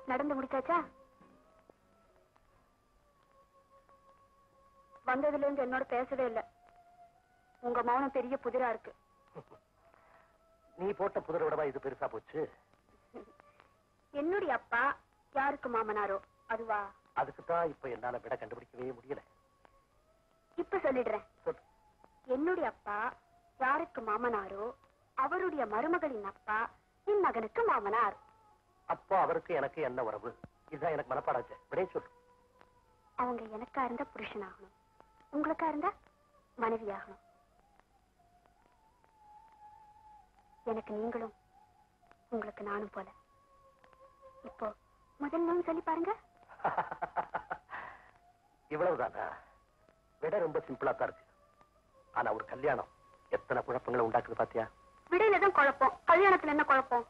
நடந்து முடிச்சாச்சா வந்ததுல இருந்து என்னோட பேசவே இல்ல உங்க மௌனம் பெரிய புதிரா இருக்கு நீ போட்ட புதரை விடவா இது பெருசா போச்சு என்னுடைய அப்பா யாருக்கு மாமனாரோ அதுவா அதுக்கு தான் இப்ப என்னால விட கண்டுபிடிக்கவே முடியல இப்ப சொல்லிடுறேன் சொல்லு. என்னுடைய அப்பா யாருக்கு மாமனாரோ அவருடைய மருமகளின் அப்பா என் மகனுக்கு மாமனார் அப்போ அவருக்கு எனக்கு என்ன உறவு இதுதான் எனக்கு மனப்பாடாச்சு விடைய சொல்லு அவங்க எனக்கா இருந்தா புருஷனாகணும் உங்களுக்கா இருந்தா மனைவியாகணும் எனக்கு நீங்களும் உங்களுக்கு நானும் போல இப்போ முதல் நேம் சொல்லி பாருங்க இவ்வளவுதானா விட ரொம்ப சிம்பிளா தான் இருக்கு ஆனா ஒரு கல்யாணம் எத்தனை குழப்பங்களை உண்டாக்குது பாத்தியா விடையில தான் குழப்பம் கல்யாணத்துல என்ன குழப்பம்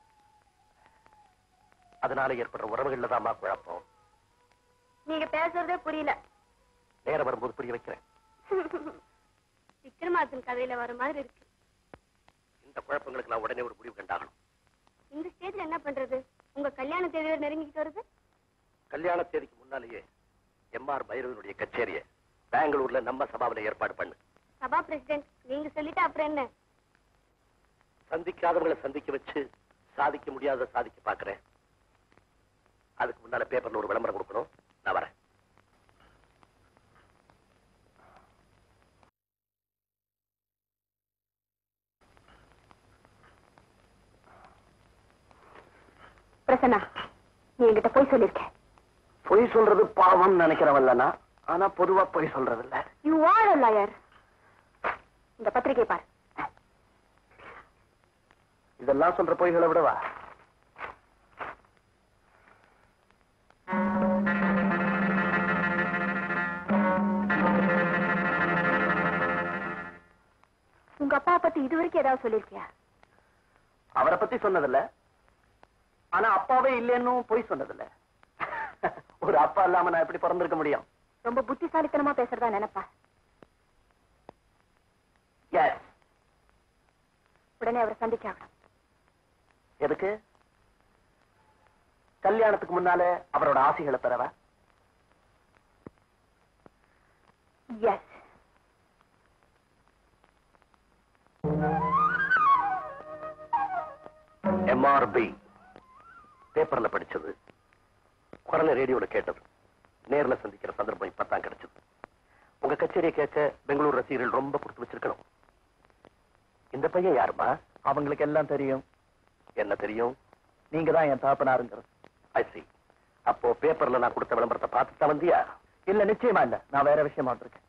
அதனால ஏற்படுற உறவுகள்ல தான் குழப்பம் நீங்க பேசுறதே புரியல நேரம் வரும்போது புரிய வைக்கிறேன் விக்ரமாதித்தன் கதையில வர மாதிரி இருக்கு இந்த குழப்பங்களுக்கு நான் உடனே ஒரு முடிவு கண்டாகணும் இந்த ஸ்டேஜ்ல என்ன பண்றது உங்க கல்யாண தேதி வேற நெருங்கிட்டு வருது கல்யாண தேதிக்கு முன்னாலேயே எம்ஆர் பைரவனுடைய கச்சேரியை பெங்களூர்ல நம்ம சபாவில ஏற்பாடு பண்ணு சபா பிரசிடென்ட் நீங்க சொல்லிட்டு அப்புறம் என்ன சந்திக்காதவங்களை சந்திக்க வச்சு சாதிக்க முடியாத சாதிக்க பாக்குறேன் அதுக்கு முன்னால பேப்பர்ல ஒரு விளம்பரம் கொடுக்கணும் நான் வரேன் பிரசன்னா நீ என்கிட்ட போய் சொல்லிருக்க பொய் சொல்றது பாவம் நினைக்கிறவல்லனா ஆனா பொதுவா பொய் சொல்றது இல்ல யூ ஆர் a liar இந்த பத்திரிகை பார் இதெல்லாம் சொல்ற பொய்களை விடவா உங்க அப்பா பத்தி இது வரைக்கும் ஏதாவது சொல்லிருக்கியா அவரை பத்தி சொன்னதில்ல ஆனா அப்பாவே இல்லைன்னு பொய் சொன்னதில்ல ஒரு அப்பா இல்லாம நான் எப்படி பிறந்திருக்க முடியும் ரொம்ப புத்திசாலித்தனமா பேசுறதா நினைப்பா எஸ் உடனே அவரை சந்திக்க ஆகணும் எதுக்கு கல்யாணத்துக்கு முன்னால அவரோட ஆசைகளை பெறவா எஸ் எம்ஆர்பி பேப்பர்ல படிச்சது குரல ரேடியோல கேட்டது நேர்ல சந்திக்கிற சந்தர்ப்பம் இப்பதான் கிடைச்சது உங்க கச்சேரியை கேட்க பெங்களூர் ரசிகர்கள் ரொம்ப கொடுத்து வச்சிருக்கணும் இந்த பையன் யாருமா அவங்களுக்கு எல்லாம் தெரியும் என்ன தெரியும் நீங்க தான் என் தாப்பனாருங்கிறது ஐ see அப்போ பேப்பர்ல நான் கொடுத்த விளம்பரத்தை பார்த்து தான் வந்தியா இல்ல நிச்சயமா இல்ல நான் வேற விஷயமா வந்திருக்கேன்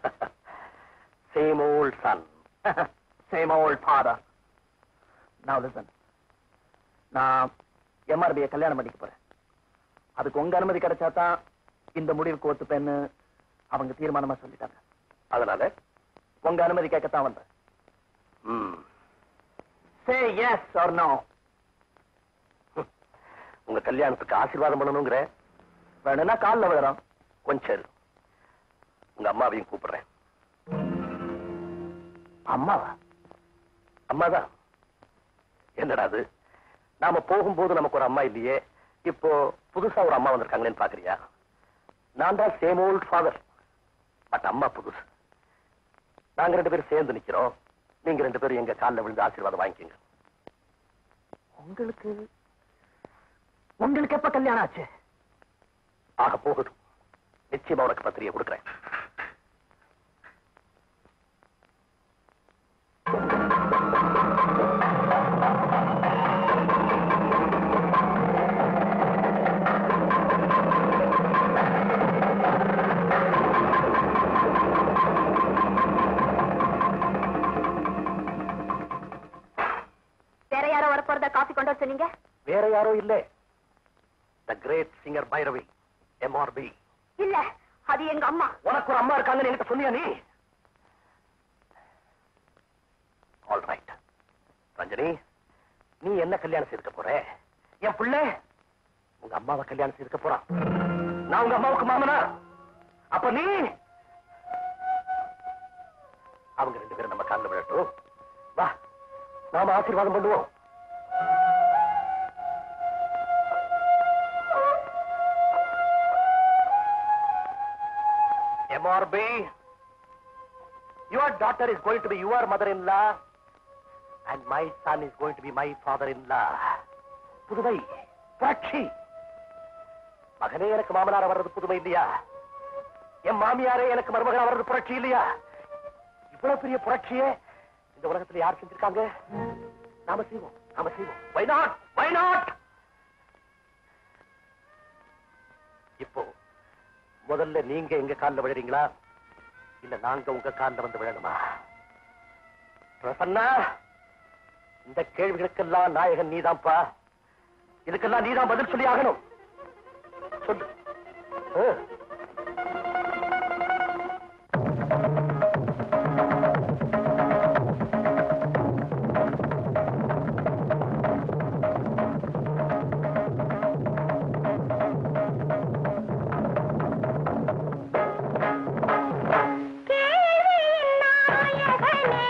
same old son same old father நான் லிசன் நான் எம்ஆர்பியை கல்யாணம் பண்ணிக்க போறேன் அதுக்கு உங்க அனுமதி கிடைச்சா தான் இந்த முடிவுக்கு ஒத்துப்பேன்னு அவங்க தீர்மானமா சொல்லிட்டாங்க அதனால உங்க அனுமதி கேட்கத்தான் வந்தேன் சே எஸ் ஆர் நோ உங்க கல்யாணத்துக்கு ஆசீர்வாதம் பண்ணணுங்கிற வேணும்னா காலில் விழுறோம் கொஞ்சம் இரு. உங்க அம்மாவையும் கூப்பிடுறேன் அம்மாவா அம்மாதான் என்னடா அது நாம போகும்போது நமக்கு ஒரு அம்மா இல்லையே இப்போ புதுசா ஒரு அம்மா வந்திருக்காங்களேன்னு பாக்குறியா நான் தான் சேம் ஓல்ட் ஃபாதர் பட் அம்மா புதுசு நாங்க ரெண்டு பேரும் சேர்ந்து நிக்கிறோம் நீங்க ரெண்டு பேரும் எங்க காலில் விழுந்து ஆசீர்வாதம் வாங்கிக்கோங்க உங்களுக்கு உங்களுக்கு எப்ப கல்யாணம் ஆச்சு ஆக போகுது நிச்சயமா உனக்கு பத்திரிகை கொடுக்குறேன் வேற யாரோ வரப்போறதா காஃபி கொண்டு வர சொன்னீங்க வேற யாரோ இல்ல the great singer Bhairavi MRP இல்ல அது எங்க அம்மா உனக்கு ஒரு அம்மா இருக்காங்கன்னு என்கிட்ட சொன்னியா நீ ஆல் ரைட் ரஞ்சனி நீ என்ன கல்யாணம் செய்துக்க போற என் பிள்ளை உங்க அம்மாவை கல்யாணம் செய்துக்க போறான் நான் உங்க அம்மாவுக்கு மாமனா அப்ப நீ அவங்க ரெண்டு பேரும் நம்ம காலில் விழட்டும் வா நாம ஆசீர்வாதம் பண்ணுவோம் Murphy your daughter is going to be your mother in law and my son is going to be my father in law புதுமை புரட்சி மகனே எனக்கு மாமனார் வர்றது புதுமை இல்லையா என் மாமியாரே எனக்கு மருமகன் வர்றது புரட்சி இல்லையா இவ்வளவு பெரிய புரட்சியே இந்த உலகத்துல யார் செஞ்சிருக்காங்க நாம செய்வோம் நாம செய்வோம் வை நாட் வை நாட் இப்போ முதல்ல நீங்க எங்க கால்ல விழுறீங்களா இல்ல நாங்க உங்க கால்ல வந்து விழணுமா பிரசன்னா இந்த கேள்விகளுக்கெல்லாம் நாயகன் நீதான்ப்பா இதுக்கெல்லாம் நீதான் பதில் சொல்லி ஆகணும் சொல்லு ஆ. கேள்வியின் நாயகனே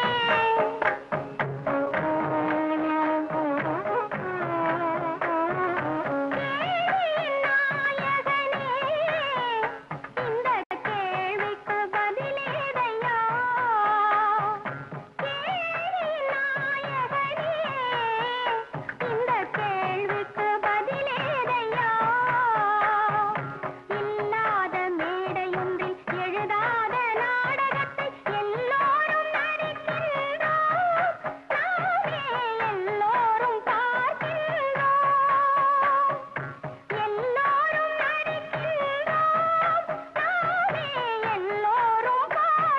கேள்வியின் நாயகனே இந்த கேள்விக்கு பதிலேதையா கேள்வியின் நாயகனே இந்த கேள்விக்கு பதிலேதையா இல்லாத மேடையொன்றில் எழுதாத நாடகத்தை எல்லோரும் நடிக்கின்றோம் நாமே எல்லோரும் பார்க்கின்றோம் எல்லோரும் நடிக்கின்றோம் நாமே எல்லோரும்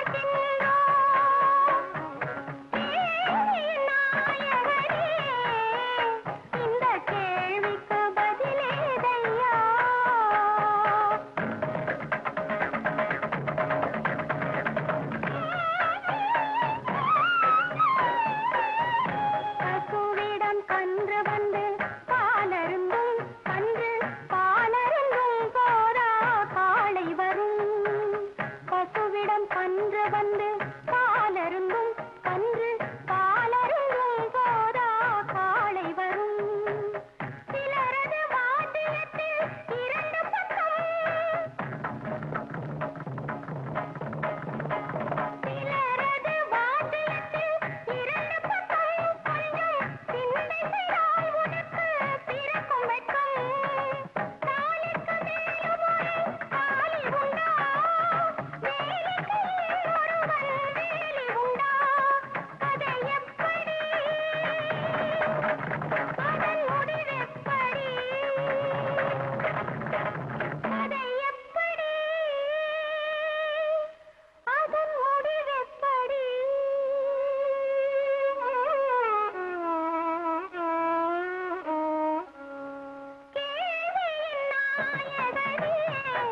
பார்க்கின்றோம் கேள்வியின் நாயகனே இந்த கேள்விக்கு பதிலேதையா பசுவிடம் கன்று வந்து பாலருந்தும் கன்று பாலருந்தும் போரா காளை வரும் பசுவிடம் கன்று வந்து பாலருந்தும் கன்று பாலருந்தும் போரா காளை வரும் சிலரது வாத்தியத்தில் இரண்டு பக்கம் சிலரது வாத்தியத்தில் இரண்டு பக்கம் கொஞ்சம் சிந்தை செய்தால் உனக்கு பிறக்கும் வெட்கம் தாலிக்கு மேலும் ஒரு தாலி உண்டா வேலிக்கு ஒருவன் வேலி உண்டா கதை எப்படி அதன் முடிவெப்படி கதை எப்படி அதன் முடிவெப்படி கேள்வியின் நாயகனே